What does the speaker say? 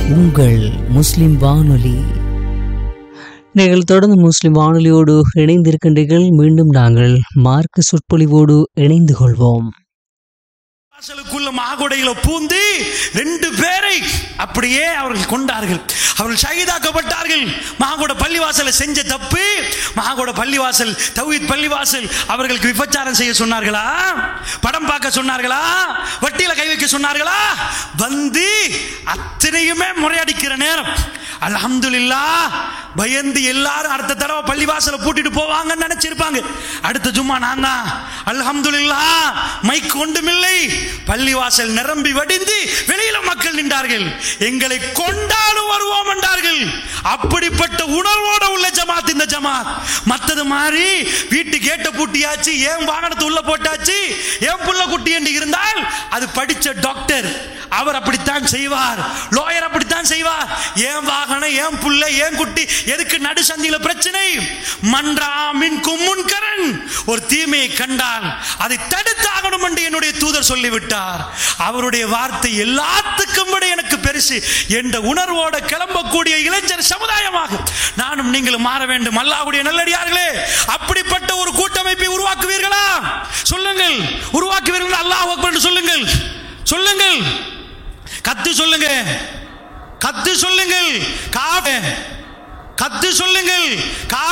உங்கள் முஸ்லிம் வானொலி நீங்கள் தொடர்ந்து முஸ்லிம் வானொலியோடு இணைந்திருக்கின்றீர்கள் மீண்டும் நாங்கள் மார்க்க சொற்பொழிவோடு இணைந்து கொள்வோம் வாசலுக்குள்ள மாகுடையில பூந்து ரெண்டு பேரை அப்படியே அவர்கள் கொண்டார்கள் அவர்கள் ஷஹீதாக்கப்பட்டார்கள் மாகோட பள்ளிவாசலை செஞ்ச தப்பு மாகோட பள்ளிவாசல் தௌஹீத் பள்ளிவாசல் அவர்களுக்கு விபச்சாரம் செய்ய சொன்னார்களா படம் பார்க்க சொன்னார்களா வட்டியில கை வைக்க சொன்னார்களா வந்து அத்தனையுமே முறையடிக்கிற நேரம் அல்ஹம்துலில்லாஹ் பயந்து எல்லாரும் அடுத்த தடவை பள்ளிவாசலை பூட்டிட்டு போவாங்கன்னு நினைச்சிருப்பாங்க அடுத்த ஜும்மா நான் தான் அல்ஹம்துலில்லாஹ் மைக் ஒன்றுமில்லை பள்ளிவாசல் நிரம்பி வடிந்து வெளியில மக்கள் நின்றார்கள் எங்களை கொண்டாலும் வருவோம் என்றார்கள் அப்படிப்பட்ட உணர்வோட உள்ள ஜமாத் இந்த ஜமாத் மத்தது மாதிரி வீட்டு கேட்ட பூட்டியாச்சு ஏன் வாகனத்தை உள்ள போட்டாச்சு ஏன் புள்ள குட்டி என்று இருந்தால் அது படிச்ச டாக்டர் அவர் அப்படித்தான் செய்வார் லோயர் அப்படித்தான் செய்வார் ஏன் வாகனம் ஏன் புள்ள ஏன் குட்டி எதுக்கு நடு சந்தியில பிரச்சனை மன்றாமின் கும்முன்கரன் ஒரு தீமையை கண்டால் அதை தடுத்தாகணும் என்று என்னுடைய தூதர் சொல்லிவிட்டார் அவருடைய வார்த்தை எல்லாத்துக்கும் விட எனக்கு பெருசு என்ற உணர்வோட கிளம்பக்கூடிய இளைஞர் சமுதாயமாக நானும் நீங்களும் மாற வேண்டும் அல்லாஹ்வுடைய நல்லடியார்களே அப்படிப்பட்ட ஒரு கூட்டமைப்பை உருவாக்குவீர்களா சொல்லுங்கள் உருவாக்குவீர்கள் அல்லாஹ் அக்பர் என்று சொல்லுங்கள் சொல்லுங்கள் கத்து சொல்லுங்க கத்து சொல்லுங்கள் கா கத்து சொல்லுங்கள் கா